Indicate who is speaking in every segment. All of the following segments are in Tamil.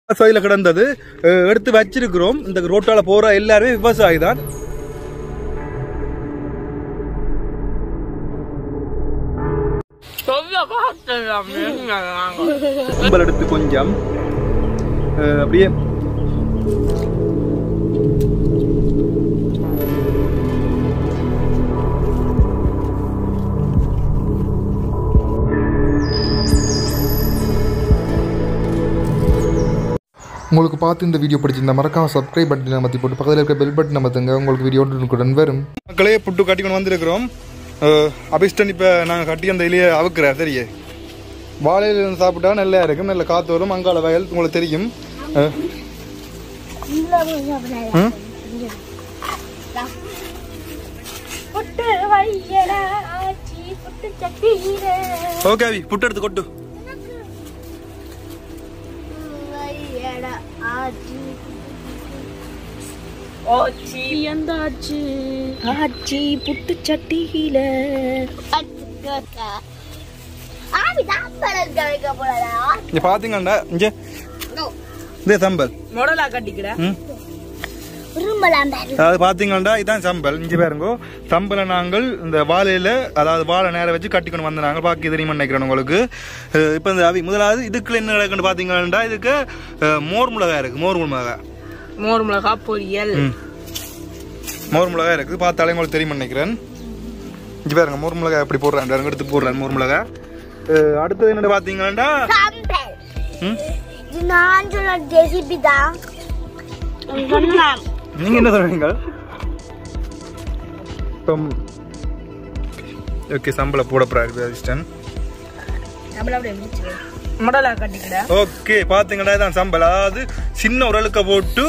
Speaker 1: விவசாயில கிடந்தது அஹ், எடுத்து வச்சிருக்கிறோம் இந்த ரோட்டால போற எல்லாருமே விவசாயி தான்
Speaker 2: சொல்ல பார்த்தேன்
Speaker 1: கும்பல் எடுத்து கொஞ்சம் அஹ், அப்படியே
Speaker 3: உங்களுக்கு பார்த்து இந்த வீடியோ பிடிச்சிருந்தா மறக்காம சப்ஸ்கிரைப் பட்டன் அமைத்தி போட்டு பக்கத்தில் இருக்க பெல் பட்டன் அமைத்துங்க உங்களுக்கு வீடியோ உடனுக்குடன் வரும்
Speaker 1: மக்களே புட்டு கட்டி கொண்டு வந்திருக்கிறோம் அஹ், அபிஷ்டன் இப்போ நாங்கள் கட்டி அந்த இலையை அவுக்குறார் தெரிய வாழையில இருந்து சாப்பிட்டா நல்லா இருக்கும் நல்ல காற்று வரும் அங்காள வயல் உங்களுக்கு தெரியும் அஹ், ம்?
Speaker 4: புட்டு வையடா ஆச்சி புட்டு சட்டீரே
Speaker 1: ஓகே அவி புட்டு எடுத்து கொட்டு
Speaker 4: வையடா ஆச்சி
Speaker 2: ஓச்சி
Speaker 4: எந்தாச்சு ஆச்சி புட்டு சட்டியில ஆவி தாம்பரம் கழிக்க போறதா
Speaker 1: இங்கே பார்த்தீங்கண்டா இங்கே இதே சம்பல்
Speaker 2: மொடலா கட்டிக்கிட
Speaker 1: ம்
Speaker 4: விரும்பலாம் பாரு
Speaker 1: அதாவது பார்த்தீங்கன்னா இதான் சம்பல் இங்கே பாருங்க சம்பலை நாங்கள் இந்த வாழையில அதாவது வாழை நேரம் வச்சு கட்டிக்கொண்டு வந்த நாங்கள் பாக்கி தெரியுமா நினைக்கிறேன் உங்களுக்கு அஹ் இப்போ இந்த அவி முதலாவது இதுக்குள்ள என்ன நடக்குன்னு பார்த்தீங்கன்னா இதுக்கு அஹ், மோர் மிளகாய் இருக்கு மோர் மிளகாய்
Speaker 2: மோர் மிளகா பொரியல்
Speaker 1: ம் மோர் மிளகாய் இருக்குது பார்த்தாலே உங்களுக்கு தெரியுமா நினைக்கிறேன் இங்கே பாருங்க மோர் மிளகாய் எப்படி போடுறேன் பாருங்க, எடுத்து போடுறேன் மோர் மிளகாய் அஹ், அடுத்தது என்ன பார்த்தீங்கன்னா
Speaker 4: சாம்பல்
Speaker 1: ம்
Speaker 4: இது நான் சொன்ன ஜெசிபி தான் சொன்னான்
Speaker 1: நீங்க என்ன சொல்றீங்க இப்போ ஓகே சம்பள போட போறாரு அசிஸ்டன்ட்
Speaker 2: மொடலா கட்டிக்கிட
Speaker 1: ஓகே பாத்தீங்கன்னா இதான் சம்பல் அதாவது சின்ன உரலுக்க போட்டு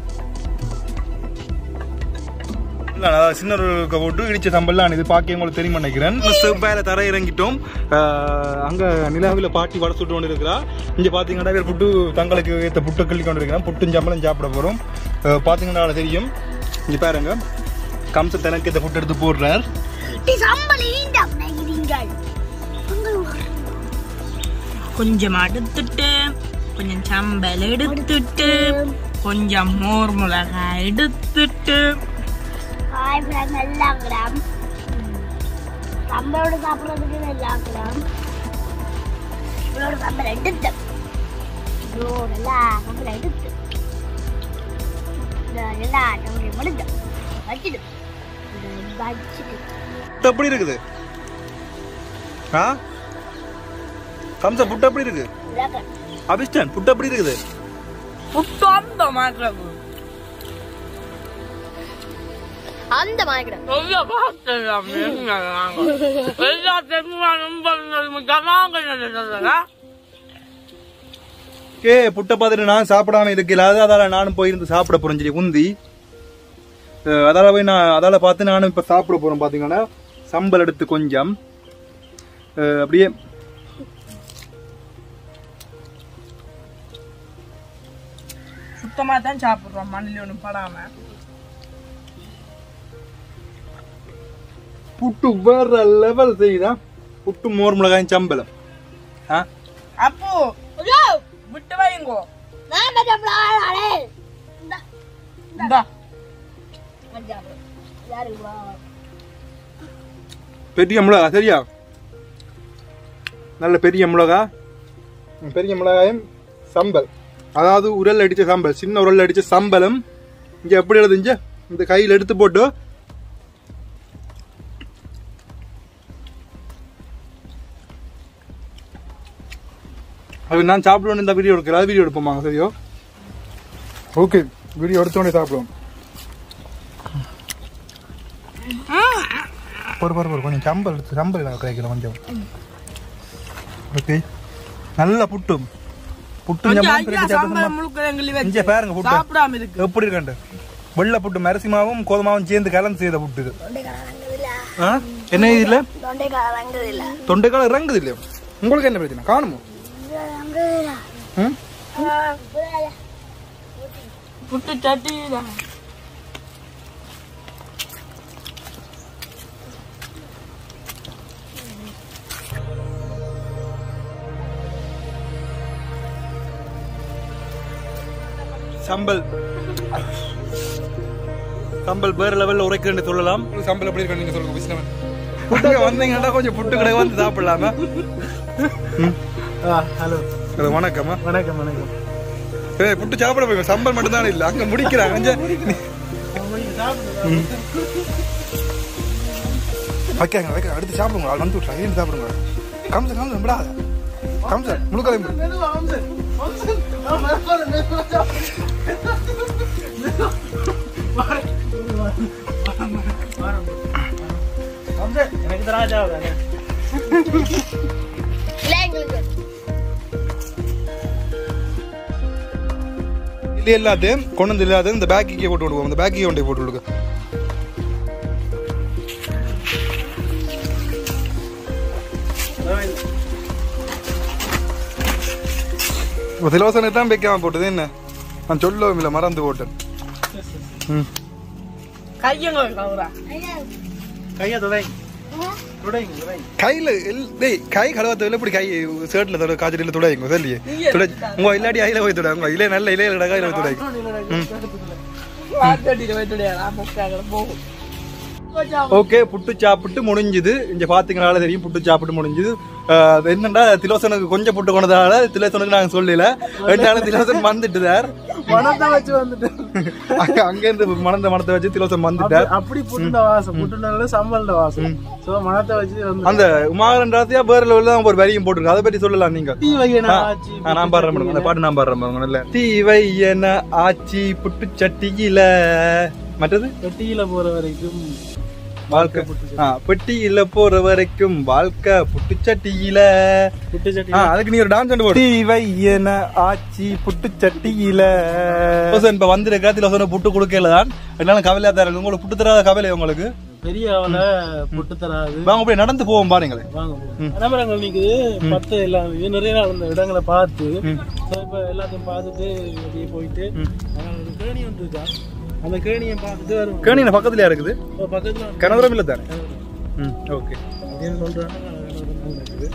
Speaker 1: இல்ல, அதாவது சின்ன உரலுக்க போட்டு இடிச்ச சம்பல்லாம் இது பார்க்க உங்களுக்கு தெரியும் நினைக்கிறேன் செவ்வாயில தர இறங்கிட்டோம் ஆஹ், அங்க நிலாவில பாட்டி வடை சுட்டு கொண்டு இருக்கிறா இங்க பாத்தீங்கன்னா இவர் புட்டு தங்களுக்கு ஏத்த புட்டு கிள்ளி கொண்டு இருக்கிறான் புட்டும் சம்பளம் சாப்பிட போறோம் ஆஹ், பாத்தீங்கன்னா தெரியும் இங்க பாருங்க கம்ச தனக்கு இந்த புட்டு எடுத்து போடுறார்
Speaker 4: நீ சம்பளம் ஈண்டாம் நெகிறீங்கள்
Speaker 2: கொஞ்சம் அடுத்துட்டு கொஞ்சம் சம்பல் எடுத்துட்டு கொஞ்சம் மோர் மிளகாய் எடுத்துட்டு
Speaker 4: ஹாய் ஃப்ரெண்ட் நல்லா கிராம் சம்பளோட சாப்பிட்றதுக்கு நல்லா கிராம் இவளோட சம்பளம் எடுத்து இவளோட எல்லா சம்பளம் எடுத்து இந்த எல்லா சம்பளம் முடிஞ்சு வச்சுட்டு இதை வச்சுட்டு
Speaker 1: புட்டு எப்படி இருக்குது ஆ கம்ச புட்டு எப்படி இருக்கு
Speaker 4: இலக்கணம்
Speaker 1: அபிஷ்டன் புட்டு எப்படி இருக்குது
Speaker 2: புட்டு அந்த மாக்கிறது
Speaker 4: அந்த மாதிரி
Speaker 2: சொல்ல பார்த்தேன் எல்லா தெருவானும் ஜனாங்க
Speaker 1: ஏ புட்டை பார்த்துட்டு நான் சாப்பிடாம இருக்கல அது அதால நானும் போயிருந்து சாப்பிட போறேன் சரி உந்தி அஹ் அதால போய் நான் அதால பார்த்து நானும் இப்ப சாப்பிட போறேன் பாத்தீங்கன்னா சம்பல் எடுத்து கொஞ்சம் அஹ் அப்படியே
Speaker 2: சுத்தமா தான் சாப்பிடுறோம் மண்ணில் ஒன்றும் படாம
Speaker 1: புட்டு வேற லெவல் செய்யுதா புட்டு மோர் மிளகாயும் சம்பளம் ஆ
Speaker 2: அப்போ விட்டு வைங்கோ
Speaker 4: நான் சாப்பிடாதே
Speaker 2: இந்தா
Speaker 4: யாருக்கு
Speaker 1: பெரிய மிளகா சரியா நல்ல பெரிய மிளகா ம், பெரிய மிளகாயும் சம்பல் அதாவது உரல் அடிச்ச சம்பல் சின்ன உரல் அடிச்ச சம்பளம் இங்க எப்படி எழுதுஞ்ச இந்த கையில் எடுத்து போட்டு அது நான் சாப்பிடுவேன் இந்த வீடியோ எடுக்கிற அது வீடியோ எடுப்போமா சரியோ ஓகே வீடியோ எடுத்தோடனே சாப்பிடுவோம் பொறு பொறு பொறு கொஞ்சம் சம்பல் எடுத்து சம்பல் நான் கிடைக்கல கொஞ்சம் ஓகே நல்ல புட்டு புட்டு
Speaker 2: கொஞ்சம்
Speaker 1: ஞாபகம்
Speaker 2: ஐயா
Speaker 1: இருக்கு, சாப்பிட
Speaker 2: சாம்பார்
Speaker 1: சொன்னா.
Speaker 2: முழுக்க எங்களி
Speaker 1: இங்க
Speaker 2: வச்சு
Speaker 1: பாருங்க புட்டு
Speaker 2: சாப்பிடாம இருக்கு
Speaker 1: எப்படி இருக்கண்டு வெள்ளை புட்டு மரசிமாவும் கோதுமாவும் சேர்ந்து கலந்து செய்த புட்டு இது ஆ? என்ன இதுல
Speaker 4: தொண்டைக்கால வாங்குறது இல்ல
Speaker 1: தொண்டைக்கால இறங்குது இல்லையா உங்களுக்கு என்ன பிரச்சனை காணுமோ ம்?
Speaker 2: புட்டு சட்டி
Speaker 1: சம்பல் சம்பல் வேற லெவல்ல உரைக்கிறேன்னு சொல்லலாம்
Speaker 3: சம்பளம் எப்படி இருக்கு நீங்க சொல்லுங்க விஷ்ணவன்
Speaker 1: புட்டு வந்தீங்கன்னா கொஞ்சம் புட்டு கடை வந்து சாப்பிடலாமா
Speaker 5: ஹலோ
Speaker 1: அது வணக்கம்மா
Speaker 5: வணக்கம் வணக்கம்
Speaker 1: ஏய், புட்டு சாப்பிட போய் சம்பல் மட்டும் தான் இல்ல அங்க முடிக்கிறாங்க கொஞ்சம் வைக்காங்க வைக்க அடுத்து சாப்பிடுங்க அது வந்து விட்றாங்க ஏன் சாப்பிடுங்க கம்ச கம்ச விடாத கம்ச முழுக்கலை
Speaker 5: எனக்கு ராஜா
Speaker 4: இல்லை எங்களுக்கு
Speaker 1: இது எல்லாத்தையும் கொண்டு வந்து இல்லாத இந்த பேக்கிக்கே போட்டு விடுவோம் இந்த பேக்கிக்கே கொண்டு போய் போட்டு விடுங்க இப்போ திலோசனை தான் வைக்காம போட்டது என்ன நான் சொல்லவும் இல்லை மறந்து போட்டேன் ம்
Speaker 2: கையங்க கவுரா
Speaker 5: கையை துடை துடைங்க துடை
Speaker 1: கையில எல்- டேய் கை கழுவாத்த இப்படி கை ஷர்ட்ல தொட காய்ச்சடியில் துடைங்க சொல்லியே துடை உங்க இல்லாடி ஐயில போய் துடை உங்க இலைய நல்ல இலையில கையில போய் துடை
Speaker 2: வாட்டடியில் வைத்துடையா முக்காக போகும்
Speaker 1: ஓகே புட்டு சாப்பிட்டு முடிஞ்சுது இங்க பாத்தீங்கனால தெரியும் புட்டு சாப்பிட்டு முடிஞ்சுது ஆஹ் அது என்னன்னா திலோசனுக்கு கொஞ்சம் புட்டு கொண்டதால திலோசனுக்கு நாங்க சொல்லல ரெண்டாலும் திலோசன் வந்துட்டுதார்
Speaker 5: மனத்தை வச்சு வந்துட்டு
Speaker 1: அங்க அங்க இருந்து மணந்த மனத்தை வச்சு திலோசன் வந்துட்டார்
Speaker 5: அப்படி புட்டுண்ட வாசம் புட்டுண்ட சம்பள வாசம் சோ மனத்தை வச்சு வந்து
Speaker 1: அந்த உமாகரன் வேற லெவல்ல தான் ஒரு வரியும் போட்டிருக்கு அதை பத்தி சொல்லலாம் நீங்க
Speaker 5: தீ வையனா
Speaker 1: ஆ,
Speaker 5: ஆச்சு
Speaker 1: ஆ, நான் பாடுறேன் மேடம் அந்த பாட்டு நான் பாடுறேன் பாருங்க நல்ல தீவையன ஆச்சி புட்டு சட்டியில மற்றது
Speaker 5: வெட்டியில போற வரைக்கும்
Speaker 1: வாழ்க்கை ஆ, பெட்டியில போற வரைக்கும் வாழ்க்கை புட்டு சட்டியில
Speaker 5: புட்டு சட்டி
Speaker 1: ஆ, அதுக்கு நீ ஒரு டான்ஸ் ஆண்டு போடு தீவையன ஆச்சி புட்டு சட்டியில இப்ப வந்திருக்க திலோசன புட்டு கொடுக்கல தான் என்னால கவலையா தான் இருக்கு உங்களுக்கு புட்டு தராத கவலை உங்களுக்கு
Speaker 5: பெரிய அவல புட்டு தராது
Speaker 1: வாங்க போய் நடந்து போவோம் பாருங்களேன்
Speaker 5: வாங்க விளம்பரங்கள் நிக்குது பத்து எல்லாம் இது நிறைய நாள் இந்த இடங்களை பார்த்து so இப்ப எல்லாத்தையும் பார்த்துட்டு அப்படியே போயிட்டு அங்க ஒரு கேணி ஒன்று இருக்கா அந்த கேணியை பார்த்துட்டு வரும்
Speaker 1: கேணி பக்கத்துலயா இருக்குது
Speaker 5: இப்ப பக்கத்துல
Speaker 1: கனவரம் இல்ல தானே ம் ஓகே
Speaker 5: அப்படின்னு சொல்றாங்க அங்க இருக்குது.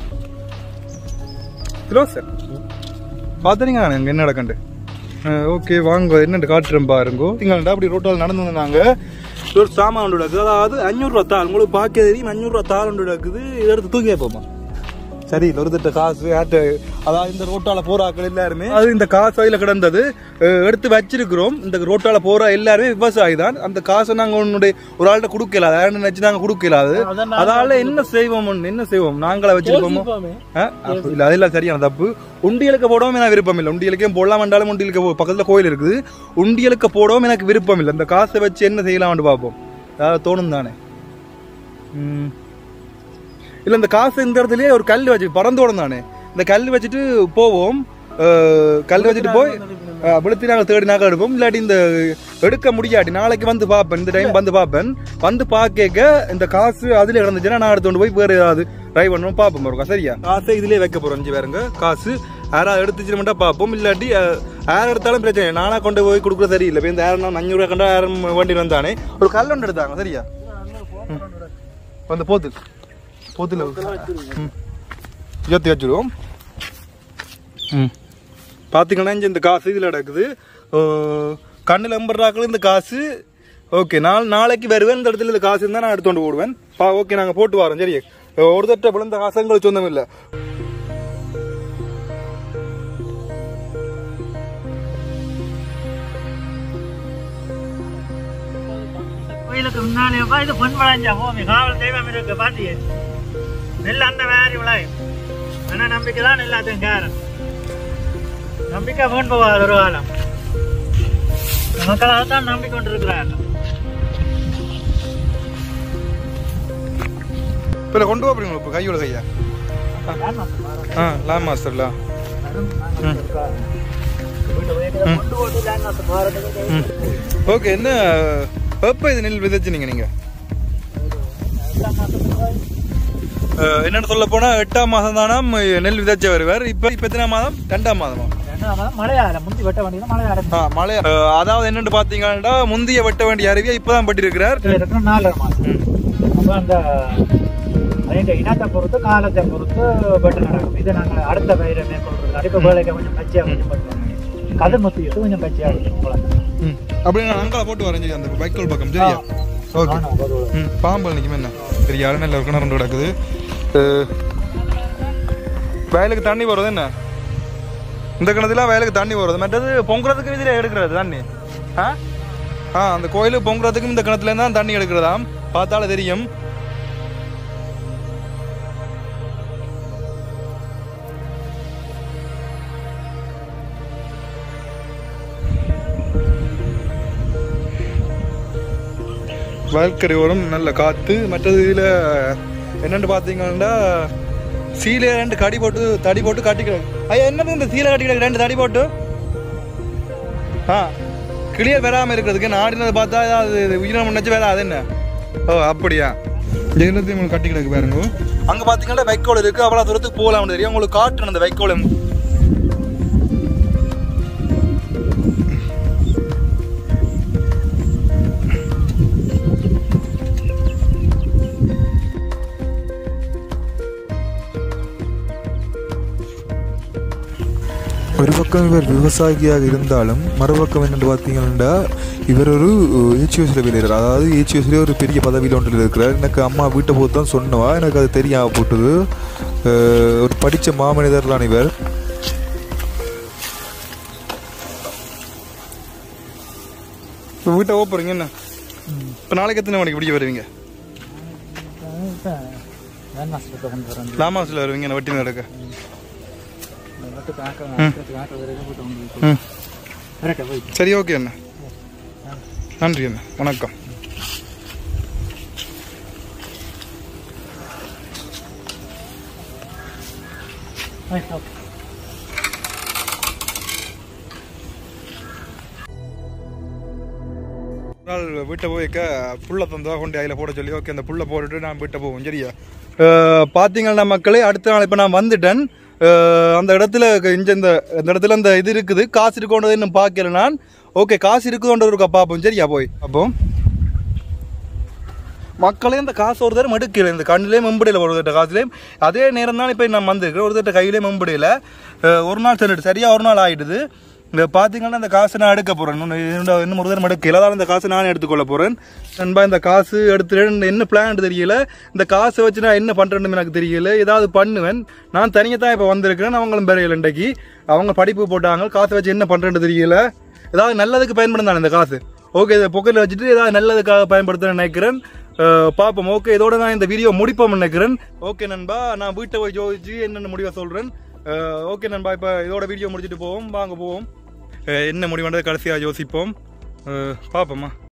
Speaker 1: திலோசன் பாத்துறீங்க அங்க என்ன நடக்கண்டு ஓகே வாங்க என்னண்டு காட்டுறேன் பாருங்க திங்கள்டா அப்படி ரோட்டால் நடந்து வந்தாங்க ஒரு சாமான் ஒன்று இருக்குது அதாவது அஞ்சூறு ரூபா தாள் உங்களுக்கு பார்க்க தெரியும் அஞ்சூறு ரூபா தாள் ஒன்று இருக்குது இதை எடுத்து தூக்கி வைப்போமா சரி இல்லை ஒரு திட்ட காசு யார்ட்ட அதாவது இந்த ரோட்டால போறாக்கள் எல்லாருமே அது இந்த காசு வகையில கிடந்தது அஹ், எடுத்து வச்சிருக்கிறோம் இந்த ரோட்டால போற எல்லாருமே விவசாயி தான் அந்த காசை நாங்க உன்னுடைய ஒரு ஆள்கிட்ட கொடுக்கல அதை நினைச்சு நாங்க கொடுக்கல அது
Speaker 5: அதான்
Speaker 1: அதால என்ன செய்வோம் என்ன செய்வோம் நாங்களா வச்சிருப்போமோ
Speaker 5: யோசிப்போமே.
Speaker 1: ஆ? அப்ப இல்ல அதெல்லாம் சரியான தப்பு உண்டியலுக்கு போடவும் எனக்கு விருப்பம் இல்லை உண்டியலுக்கே போடலாம் வேண்டாலும் உண்டியலுக்கு போ பக்கத்துல கோயில் இருக்குது உண்டியலுக்கு போடவும் எனக்கு விருப்பம் இல்லை இந்த காசை வச்சு என்ன செய்யலாம்னு பார்ப்போம் அதாவது தோணும் தானே ம். இல்ல இந்த காசு இந்த இடத்துலயே ஒரு கல் வச்சு பறந்தோடும் தானே இந்த கல் வச்சுட்டு போவோம் அஹ், கல் வச்சுட்டு போய் அஹ், விழுத்தி நாங்கள் தேடி நாங்கள் எடுப்போம் இல்லாட்டி இந்த எடுக்க முடியாட்டி நாளைக்கு வந்து பார்ப்பேன் இந்த டைம் வந்து பார்ப்பேன் வந்து பார்க்க இந்த காசு அதுல கிடந்துச்சுன்னா நான் எடுத்து கொண்டு போய் வேற ஏதாவது ட்ரை பண்ணணும் பார்ப்போம் இருக்கா சரியா காசை இதுலயே வைக்க போறோம் அஞ்சு பேருங்க காசு யாராவது எடுத்துச்சு மட்டும் பார்ப்போம் இல்லாட்டி அஹ், யார் எடுத்தாலும் பிரச்சனை இல்லை. நானா கொண்டு போய் கொடுக்குற சரியில்லை இப்போ இந்த யாரும் அஞ்சூறு ரூபா கண்டா யாரும் வண்டி வந்தானே ஒரு கல் ஒன்று எடுத்தாங்க சரியா ம். வந்து போத்து போத்துல ம் இருபத்தி வச்சுருவோம் ம் பார்த்தீங்கன்னா இங்க இந்த காசு இதில் நடக்குது கண்ணில் எண்பது இந்த காசு ஓகே நாள் நாளைக்கு வருவேன் இந்த இடத்துல இந்த காசு இருந்தால் நான் எடுத்து கொண்டு போடுவேன் பா ஓகே நாங்கள் போட்டு வரோம் சரி ஒரு தட்ட விழுந்த காசங்கள் சொந்தம் இல்லை
Speaker 6: கோயிலுக்கு முன்னாலேப்பா இது பொன் விளைஞ்சா பூமி காவல் தெய்வம் இருக்கு பாத்தியே நெல் அந்த மாதிரி விளையும் ஆனா நம்பிக்கை தான் எல்லாத்தையும் காரணம் நம்பிக்கை போன் போகாது ஒரு காலம் மக்களாக தான் நம்பிக்கொண்டிருக்கிறார்கள்
Speaker 1: இப்போ கொண்டு வா அப்படிங்க இப்போ கையோட கையா ஆ லாம் மாஸ்டர்ல ஓகே என்ன எப்போ இது நெல் விதைச்சினீங்க நீங்க அஹ், என்னன்னு சொல்ல போனா எட்டாம் மாதம் தானா நெல் விதைச்ச வருவார் இப்போ இப்போ எத்தனாம் மாதம் ரெண்டாம் மாதமா
Speaker 6: மழையாரம் முந்தி வெட்ட வேண்டியது மழையாரம்
Speaker 1: ஆ மழை அஹ், அதாவது என்னன்னு பாத்தீங்கன்னா முந்தைய வெட்ட வேண்டிய அருவியை இப்பதான் பட்டிருக்கிறார்
Speaker 6: இருக்கிற நாலரை மாதம் அப்போ அந்த അതിന്റെ இனத்தை பொறுத்து காலத்தை பொறுத்து வெட்டு நடக்கும் இது நாங்கள் அடுத்த பயிரை மேற்கொள்றது இப்போ வேலைக்கு கொஞ்சம் பச்சையாக கொஞ்சம் பண்ணுவோம் கதிர் மத்தி எடுத்து கொஞ்சம் பச்சையாக இருக்கும் போல.
Speaker 1: ம் அப்படியே நான் அங்கால போட்டு வரேன் சரி அந்த வைக்கோல் பக்கம் சரியா ஓகே
Speaker 6: ஆனா, ஒரு-
Speaker 1: ம் பாம்பல் நிற்கும் என்ன சரி யாரும் நல்ல ஒரு கிணறு கிடக்குது அஹ், வயலுக்கு தண்ணி போகிறது என்ன இந்த கிணத்துல வயலுக்கு தண்ணி போகிறது மற்றது பொங்குறதுக்கு இதில் எடுக்கிறது தண்ணி ஆ ஆ அந்த கோயிலுக்கு பொங்குறதுக்கும் இந்த கிணத்துல தான் தண்ணி எடுக்கிறதாம் பார்த்தாலே தெரியும் வயல்கரை ஓரம் நல்ல காற்று மற்றது இதில் என்னென்னு பார்த்தீங்கன்னா சீலை ரெண்டு கடி போட்டு தடி போட்டு கட்டிக்கிறாங்க ஐயா என்னது இந்த சீலை கட்டிக்கிறாங்க ரெண்டு தடி போட்டு ஆ கிளியர் வராமல் இருக்கிறதுக்கு நாடினதை பார்த்தா ஏதாவது உயிரினம் நினச்சி வேற அது என்ன ஓ அப்படியா ஜெயலலிதா உங்களுக்கு கட்டி கிடக்கு பாருங்க அங்கே பார்த்தீங்கன்னா வைக்கோல் இருக்குது அவ்வளோ தூரத்துக்கு போகலாம்னு தெரியும் உங்களுக்கு காட்டுறேன் அந்த வைக்கோலை
Speaker 7: ஒரு பக்கம் இவர் விவசாயியாக இருந்தாலும் மறுபக்கம் என்னென்னு பார்த்தீங்கன்னா இவர் ஒரு ஏச்சிஎஸ்ல வெளியிறார் அதாவது ஏச்சிஎஸ்ல ஒரு பெரிய பதவியில் ஒன்றில் இருக்கிறார் எனக்கு அம்மா வீட்டை போது தான் சொன்னவா எனக்கு அது தெரியாம போட்டுது அஹ், ஒரு படித்த மாமனிதர் தான் இவர்
Speaker 1: இப்போ வீட்டை ஓப்புறீங்க என்ன இப்போ நாளைக்கு எத்தனை மணிக்கு பிடிக்க வருவீங்க
Speaker 6: இப்ப வேன் மாசத்துக்கு கொண்டு வரேன்.
Speaker 1: லாமாஸில் வருவீங்க என்ன வட்டி நடக்க
Speaker 6: இந்த மட்டும் ஆக்க- ஆக்கிறதுக்கு ஆக்க வரைக்கும் போட்டு கொண்டு போய்
Speaker 1: ம்
Speaker 6: வரட்டா போயிட்டு.
Speaker 1: சரி ஓகே அண்ணா நன்றி அண்ணா வணக்கம்
Speaker 6: ஆ, ஓகே.
Speaker 1: ஒரு நாள் வீட்டை போய்க்க புல்லை தந்தா கொண்டு அதில் போட சொல்லி ஓகே அந்த புல்லை போட்டுட்டு நான் வீட்டை போவோம் சரியா பார்த்தீங்கன்னா மக்களே அடுத்த நாள் இப்போ நான் வந்துட்டேன் அஹ், அந்த இடத்துல இங்க இந்த இந்த இடத்துல அந்த இது இருக்குது காசு இருக்கோன்றது இன்னும் பார்க்கல நான் ஓகே காசு இருக்குதுன்றது இருக்கா பார்ப்போம் சரியா போய் பார்ப்போம் மக்களே இந்த காசு ஒரு தடவை மடுக்கல இந்த கண்ணிலே மெம்படையில் ஒரு தட்ட காசுலேயும் அதே நேரம் தான் இப்போ நான் வந்திருக்கிறேன் ஒரு தட்ட கையிலே மெம்படையில் ஒரு நாள் சென்றுட்டு சரியாக ஒரு நாள் ஆயிடுது இந்த பார்த்தீங்கன்னா இந்த காசை நான் எடுக்க போகிறேன் இன்னும் இன்னும் ஒரு தடவை மடுக்கல அதான் இந்த காசை நானே எடுத்துக்கொள்ள போகிறேன் நண்பா இந்த காசு எடுத்துட்டு என்ன பிளான் தெரியல இந்த காசை வச்சு நான் என்ன பண்ணுறேன்னு எனக்கு தெரியல ஏதாவது பண்ணுவேன் நான் தனியாக தான் இப்போ வந்திருக்கிறேன் அவங்களும் பெரியல இன்றைக்கு அவங்க படிப்பு போட்டாங்க காசை வச்சு என்ன பண்ணுறேன்னு தெரியல ஏதாவது நல்லதுக்கு பயன்படுத்தானே இந்த காசு ஓகே இதை பொக்கெட்டில் வச்சுட்டு ஏதாவது நல்லதுக்காக பயன்படுத்த நினைக்கிறேன் அஹ் பார்ப்போம் ஓகே இதோட நான் இந்த வீடியோ முடிப்போம் நினைக்கிறேன் ஓகே நண்பா நான் வீட்டை போய் ஜோதிச்சு என்னென்ன முடிவை சொல்கிறேன் ஓகே நண்பா இப்போ இதோட வீடியோ முடிச்சுட்டு போவோம் வாங்க போவோம் அஹ் என்ன முடிவுன்றது கடைசியாக யோசிப்போம் அஹ் பார்ப்போம்மா